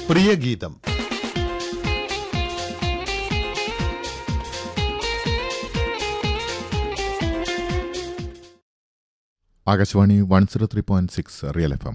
പ്രിയഗീതം Akashvani one zero three point six real F M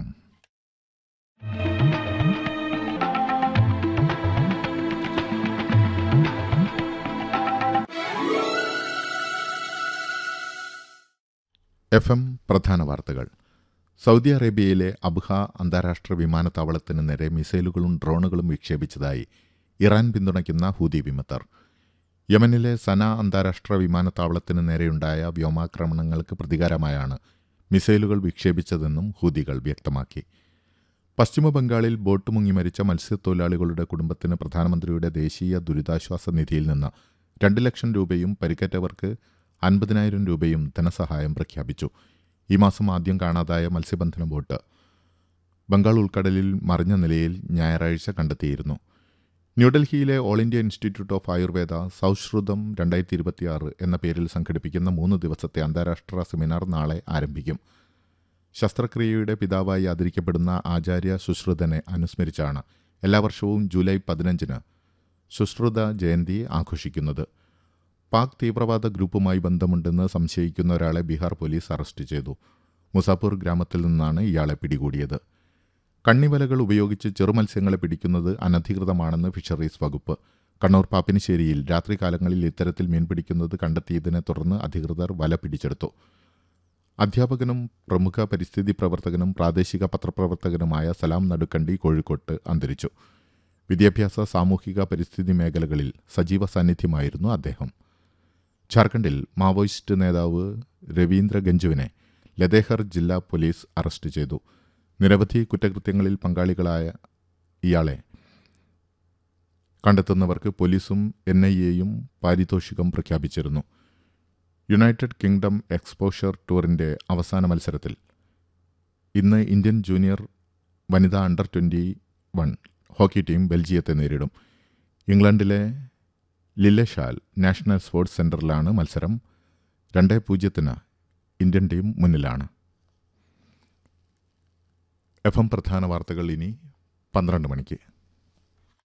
F M പ്രധാന വാർത്തകൾ Saudi അറേബ്യയിലെ Abha അന്താരാഷ്ട്ര വിമാനത്താവളത്തിന് നേരെ മിസൈലുകളും ഡ്രോണുകളും വിക്ഷേപിച്ചതായി ഇറാൻ പിന്തുണയ്ക്കുന്ന ഹൂതി വിമതർ യമനിലെ സന അന്താരാഷ്ട്ര വിമാനത്താവളത്തിന് നേരെയുണ്ടായ വ്യോമാക്രമണങ്ങൾക്ക് പ്രതികാരമായാണ് മിസൈലുകൾ വിക്ഷേപിച്ചതെന്നും ഹൂതികൾ വ്യക്തമാക്കി പശ്ചിമബംഗാളിൽ ബോട്ട് മുങ്ങി മരിച്ച മത്സ്യത്തൊഴിലാളികളുടെ കുടുംബത്തിന് പ്രധാനമന്ത്രിയുടെ ദേശീയ ദുരിതാശ്വാസ നിധിയിൽ നിന്ന് രണ്ട് ലക്ഷം രൂപയും പരിക്കേറ്റവർക്ക് അൻപതിനായിരം രൂപയും ധനസഹായം പ്രഖ്യാപിച്ചു ഈ മാസം ആദ്യം കാണാതായ മത്സ്യബന്ധന ബോട്ട് ബംഗാൾ ഉൾക്കടലിൽ മറിഞ്ഞ നിലയിൽ ഞായറാഴ്ച കണ്ടെത്തിയിരുന്നു ന്യൂഡൽഹിയിലെ All India Institute of Ayurveda Saushrutam രണ്ടായിരത്തി ഇരുപത്തിയാറ് എന്ന പേരിൽ സംഘടിപ്പിക്കുന്ന മൂന്ന് ദിവസത്തെ അന്താരാഷ്ട്ര സെമിനാർ നാളെ ആരംഭിക്കും ശസ്ത്രക്രിയയുടെ പിതാവായി ആദരിക്കപ്പെടുന്ന ആചാര്യ സുശ്രുതനെ അനുസ്മരിച്ചാണ് എല്ലാ വർഷവും ജൂലൈ പതിനഞ്ചിന് സുശ്രുത ജയന്തി ആഘോഷിക്കുന്നത് പാക് തീവ്രവാദ ഗ്രൂപ്പുമായി ബന്ധമുണ്ടെന്ന് സംശയിക്കുന്ന ഒരാളെ ബീഹാർ പോലീസ് അറസ്റ്റ് ചെയ്തു മുസാപൂർ ഗ്രാമത്തിൽ നിന്നാണ് ഇയാളെ പിടികൂടിയത് കണ്ണിവലകൾ ഉപയോഗിച്ച് ചെറുമത്സ്യങ്ങളെ പിടിക്കുന്നത് അനധികൃതമാണെന്ന് ഫിഷറീസ് വകുപ്പ് കണ്ണൂർ പാപ്പിനിശ്ശേരിയിൽ രാത്രികാലങ്ങളിൽ ഇത്തരത്തിൽ മീൻ പിടിക്കുന്നത് കണ്ടെത്തിയതിനെ തുടർന്ന് അധികൃതർ വല പിടിച്ചെടുത്തു അധ്യാപകനും പ്രമുഖ പരിസ്ഥിതി പ്രവർത്തകനും പ്രാദേശിക പത്രപ്രവർത്തകനുമായ സലാം നടുക്കണ്ടി കോഴിക്കോട്ട് അന്തരിച്ചു വിദ്യാഭ്യാസ സാമൂഹിക പരിസ്ഥിതി മേഖലകളിൽ സജീവ സാന്നിധ്യമായിരുന്നു അദ്ദേഹം ഝാർഖണ്ഡിൽ മാവോയിസ്റ്റ് നേതാവ് രവീന്ദ്ര ഗഞ്ജുവിനെ ലദേഹർ ജില്ലാ പോലീസ് അറസ്റ്റ് ചെയ്തു നിരവധി കുറ്റകൃത്യങ്ങളിൽ പങ്കാളികളായ ഇയാളെ കണ്ടെത്തുന്നവർക്ക് പോലീസും എൻ ഐ എയും പാരിതോഷികം പ്രഖ്യാപിച്ചിരുന്നു യുണൈറ്റഡ് കിങ്ഡം എക്സ്പോഷർ ടൂറിന്റെ അവസാന മത്സരത്തിൽ ഇന്ന് ഇന്ത്യൻ ജൂനിയർ വനിതാ under twenty one hockey team ബെൽജിയത്തെ നേരിടും ഇംഗ്ലണ്ടിലെ ലില്ലഷാൽ നാഷണൽ സ്പോർട്സ് സെന്ററിലാണ് മത്സരം രണ്ട് പൂജ്യത്തിന് ഇന്ത്യൻ ടീം മുന്നിലാണ് എഫ് എം പ്രധാന വാർത്തകൾ ഇനി പന്ത്രണ്ട് മണിക്ക്